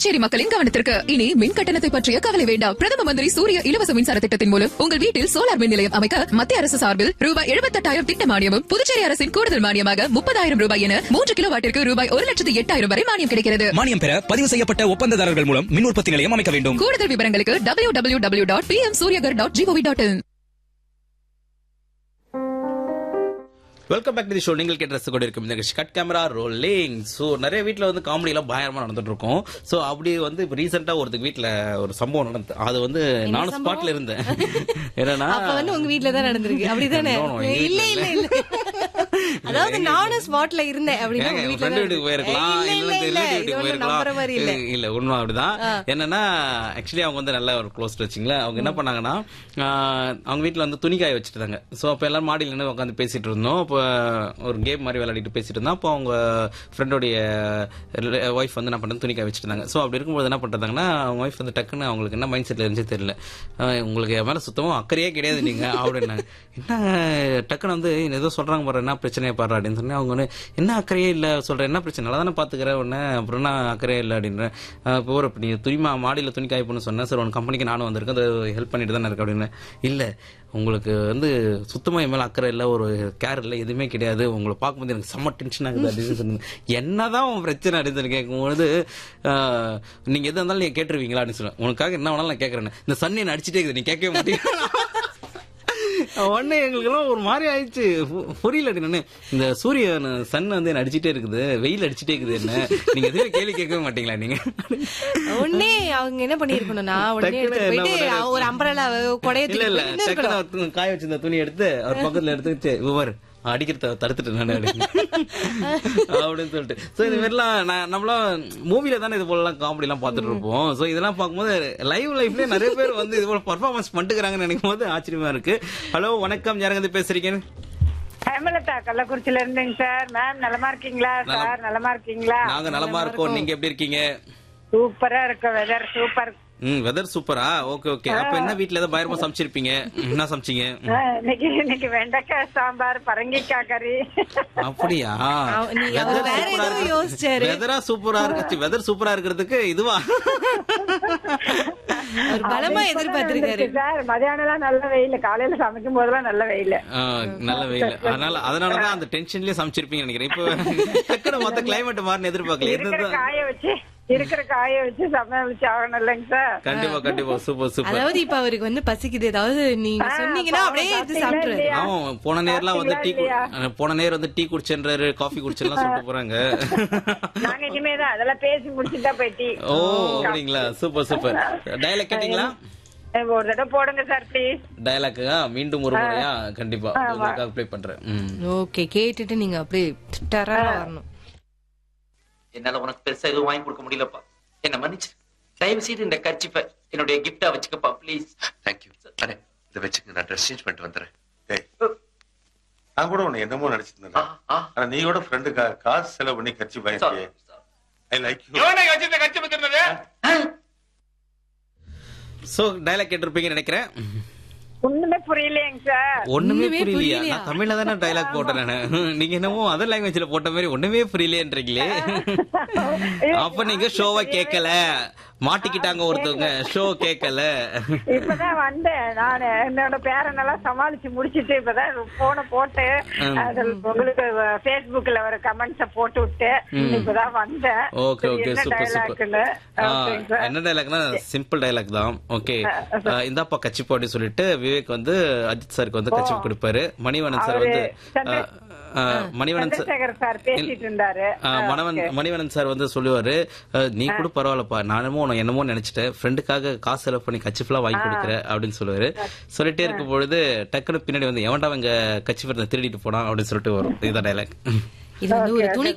புதுச்சேரி மக்களின் கவனத்திற்கு இனி மின் கட்டணத்தை பற்றிய கவலை வேண்டாம் பிரதம மந்திரி சூரிய இலவச மின்சார திட்டத்தின் மூலம் உங்கள் வீட்டில் சோலார் மின் நிலையம் அமைக்க மத்திய அரசு சார்பில் ரூபாய் எழுபத்தெட்டாயிரம் திட்ட மானியமும் புதுச்சேரி அரசின் கூடுதல் மானியமாக முப்பதாயிரம் ரூபாய் என மூன்று கிலோ வாட்டிற்கு ரூபாய் ஒரு லட்சத்து எட்டாயிரம் வரை மானியம் கிடைக்கிறது மானியம் பெற பதிவு செய்யப்பட்ட ஒப்பந்ததாரர்கள் மூலம் மின் உற்பத்தி நிலையம் அமைக்க வேண்டும் கூடுதல் விவரங்களுக்கு W W W dot P M Suryaghar dot gov dot in welcome back to the show நீங்கள் கேட்ட ரசித்து கொண்டு இருக்கும் இந்த நிகழ்ச்சி கட் கேமரா ரோலிங் ஸோ நிறைய வீட்டில் வந்து காமெடி எல்லாம் பயங்கரமா நடந்துட்டு இருக்கும் ஸோ அப்படி வந்து இப்போ ரீசெண்டாக ஒருத்தருக்கு வீட்டில் ஒரு சம்பவம் நடந்து அது வந்து நானும் ஸ்பாட்ல இருந்தேன் என்னன்னா அப்ப வந்து உங்க வீட்ல தான் நடந்திருக்கு அப்படிதானே No, no, எங்க இல்ல வீட்ல இல்ல இல்ல அதாவது நானும் ஸ்பாட்ல இருந்தேன் அப்படின்னா ஏங்க, உங்க என் வீட்ல friend தான் வீட்டுக்கு போயிருக்கலாம் இல்ல, இல்ல இல்ல, இல்ல, relative இது வீட்டுக்கு ஒண்ணும் போயிருக்கலாம் நம்புற மாதிரி இல்ல. இல்ல, இல்ல உண்மை அப்படிதான் என்னன்னா ஆக்சுவலி அவங்க வந்து நல்ல ஒரு க்ளோஸ் வச்சுங்களேன் அவங்க என்ன பண்ணாங்கன்னா ஆஹ், அவங்க வீட்ல வந்து துணி காய வச்சுட்டு இருந்தாங்க ஸோ அப்போ எல்லாரும் மாடியில் நின்று உட்காந்து பேசிட்டு இருந்தோம் இப்போ ஒரு கேம் மாதிரி விளையாடிட்டு பேசிட்டு இருந்தோம் அப்போ அவங்க ஃப்ரெண்டோடைய ஒய்ஃப் வந்து என்ன பண்ண துணி காய வச்சுட்டு இருந்தாங்க ஸோ அப்படி இருக்கும்போது என்ன பண்றாங்கன்னா அவங்க ஒய்ஃப் வந்து டக்குன்னு அவங்களுக்கு என்ன மைண்ட் செட்ல இருந்துச்சு தெரியல ஆஹ், உங்களுக்கு என் மேல சுத்தமா அக்கறையே கிடையாது நீங்க அப்படின்னாங்க என்ன டக்குன்னு வந்து ஏதோ சொல்றாங்க பாரு என்ன பிரச்சனையை பாரு அப்படின்னு சொன்னேன் அவங்க வந்து என்ன அக்கறையே இல்ல சொல்றேன் என்ன பிரச்சனை நல்லா தானே பாத்துக்கிறேன் உடனே அப்புறம் என்ன அக்கறையே இல்லை அப்படின்றேன் இப்போ ஒரு நீ துணிமா மாடியில துணி காய்ப்புன்னு சொன்னேன் சார் உன் கம்பெனிக்கு நானும் வந்திருக்கேன் அது ஹெல்ப் பண்ணிட்டு தானே இருக்கு அப்படின்னு இல்ல உங்களுக்கு வந்து சுத்தமா என் மேல அக்கறை இல்லை ஒரு கேர் இல்லை எதுவுமே கிடையாது உங்களை பார்க்கும்போது எனக்கு செம்ம டென்ஷன் ஆகுது அப்படின்னு சொன்னாங்க என்னதான் உன் பிரச்சனை அப்படின்னு சொல்லி கேட்கும்போது ஆஹ், நீங்க எதா இருந்தாலும் நீங்க கேட்டுருவீங்களா அப்படின்னு சொல்லுவேன் உனக்காக என்ன வேணாலும் நான் கேட்கறேன் இந்த சன் என்ன அடிச்சுட்டே இருக்குது நீ கேட்கவே மாட்டேங்க உடனே எங்களுக்கெல்லாம் ஒரு மாதிரி ஆயிடுச்சு பு- புரியல என்னன்னு இந்த சூரியன் சன் வந்து என்ன அடிச்சிட்டே இருக்குது வெயில் அடிச்சிட்டே இருக்குது என்ன நீங்க எதுவுமே கேள்வி கேட்கவே மாட்டீங்களா நீங்க உடனே அவங்க என்ன பண்ணிருக்கணும்னா உடனே டக்குனு எடுத்து என்ன போயிட்டு பண்ணாரு? ஒரு அம்பரலா கொடைய இல்ல இல்ல டக்குனு அவர் து- காய வச்சிருந்த துணி எடுத்து அவர் பக்கத்துல எடுத்து இவர் அடிக்கிறத தடுத்துட்டு நான் அப்படின்னு சொல்லிட்டு சோ இது மாதிரிலாம் நான் நம்மளாம் மூவில தானே இது போல காமெடி எல்லாம் பாத்துட்டு இருப்போம் சோ இதெல்லாம் பார்க்கும்போது லைவ் லைஃப்லயே நிறைய பேர் வந்து இது போல பர்ஃபார்மன்ஸ் பண்ணிட்டுக்கிறாங்கன்னு நினைக்கும் போது ஆச்சரியமா இருக்கு ஹலோ வணக்கம் யாருங்க இருந்து பேசுறீங்க ஹேமலதா கள்ளக்குறிச்சியில இருந்தேங்க சார் மேம் நலமா இருக்கீங்களா நலம். சார் நலமா இருக்கீங்களா நாங்க நலமா இருக்கோம் நீங்க எப்படி இருக்கீங்க சூப்பரா இருக்கு வெதர் சூப்பர் ம் வெதர் சூப்பரா ஓகே ஓகே அப்ப என்ன வீட்ல ஏதோ பயமா சமைச்சிருப்பீங்க ம், என்ன சமைச்சீங்க இன்னைக்கு இன்னைக்கு வெண்டைக்காய் சாம்பார் பரங்கிக்காய் கறி அப்படியா நீ அவர் வேற ஏதோ யோசிச்சாரு வெதரா சூப்பரா இருக்கு வெதர் சூப்பரா இருக்கிறதுக்கு இதுவா அவர் பலமா எதிர்பார்த்திருக்காரு சார் மதியானம் எல்லாம் நல்ல வெயில் காலையில சமைக்கும் போதெல்லாம் நல்ல வெயில் ஆ, நல்ல வெயில் அதனால அதனாலதான் அந்த டென்ஷன்லயே சமைச்சிருப்பீங்க நினைக்கிறேன் இப்போ டக்குனு மொத்த கிளைமேட் மாறின எதிர்பார்க்கல இருக்கிற எதுதான் காய வச்சு இருக்கிற காய வச்சு சமைச்சு ஆகணும் இல்லைங்க சார் கண்டிப்பா கண்டிப்பா சூப்பர் சூப்பர் அதாவது இப்ப அவருக்கு வந்து பசிக்குது ஏதாவது நீங்க ஆ, சொன்னீங்கன்னா அப்படியே எடுத்து பாத்தீங்களா சாப்பிட்டுருவாரு இல்லையா? ஆமா போன நேரம்லாம் வந்து டீ இல்லையா? போன நேரம் வந்து டீ குடிச்சேன்றாரு காஃபி குடிச்செல்லாம் சொல்லிட்டு போறாங்க நாங்க இனிமேதான் அதெல்லாம் பேசி முடிச்சுட்டு தான் போயிட்டி ஓ அப்படிங்களா சூப்பர் சூப்பர் டயலாக் கேட்டீங்களா ஒரு தடவை போடுங்க சார் ப்ளீஸ் டயலாக்கா மீண்டும் ஒரு முறையா கண்டிப்பா உங்களுக்காக ப்ளே பண்றேன் ம். ஓகே கேட்டுட்டு நீங்க அப்படியே டரா வரணும் என்னால உனக்கு பெருசா எதுவும் வாங்கி கொடுக்க முடியலப்பா என்ன மன்னிச்சு தயவு செய்து இந்த கர்ச்சிப்பை என்னுடைய கிஃப்டா வச்சுக்கப்பா ப்ளீஸ் தேங்க்யூ அண்ணே இதை வச்சுங்க நான் ட்ரெஸ் சேஞ்ச் பண்ணிட்டு வந்துடுறேன் டேய், நான் கூட உன்னை என்னமோ நினைச்சிருந்தேன் ஆ, ஆ. ஆனா நீ கூட ஃப்ரெண்டு காசு செலவு பண்ணி கட்சி பயன்படுத்தி I like you so dialogue கேட்டிருப்பீங்கன்னு நினைக்கிறேன் ஒண்ணுமே புரியலையேங்க சார் ஒண்ணுமே ஒண்ணுமே புரியலையா புரியலையா? நான் தமிழ்ல தானே டயலாக் போட்டேன் நானு நீங்க என்னமோ அதர் லாங்குவேஜ்ல போட்ட மாதிரி ஒண்ணுமே புரியலையேன்றீங்களே அப்ப நீங்க ஷோவை கேட்கல மாட்டிக்கிட்டாங்க ஒருத்தவங்க ஷோ கேட்கல இப்பதான் வந்தேன் நான் என்னோட பேரனெல்லாம் சமாளிச்சு முடிச்சிட்டு இப்பதான் போன போட்டு அதுல உங்களுக்கு Facebookல வர கமெண்ட்ஸ போட்டு விட்டு இப்பதான் வந்தேன் ஓகே சரி, ஓகே என்ன சூப்பர் dialogue-ன்னு. ஓகேங்க சூப்பர் சார். என்ன டைலாக்னா சிம்பிள் டைலாக் தான் ஓகே இந்தாப்பா கச்சிப்பு அப்படின்னு சொல்லிட்டு விவேக் வந்து அஜித் சாருக்கு வந்து கச்சிப்பு கொடுப்பாரு மணிவண்ணன் சார் அவரு வந்து சந்திர- ஆ, ஆ, மணிவண்ணன் சார் சந்திரசேகர் சார் பேசிட்டு இருந்தாரு ஆ, மணவன் மணிவண்ணன் சார் வந்து சொல்லுவாரு அஹ், நீ கூட பரவாயில்லப்பா நானுமோ உன்னை என்னமோ நினைச்சிட்டேன் ஃப்ரெண்டுக்காக காசு செலவு பண்ணி கச்சி ஃபுல்லா வாங்கி கொடுக்குற அப்படின்னு சொல்லுவாரு சொல்லிட்டே இருக்கும் பொழுது டக்குனு பின்னாடி வந்து எவன்டா அவங்க கச்சி திருடிட்டு போனான் அப்படின்னு சொல்லிட்டு வரும் இதுதான் டைலாக் இது வந்து ஒரு துணி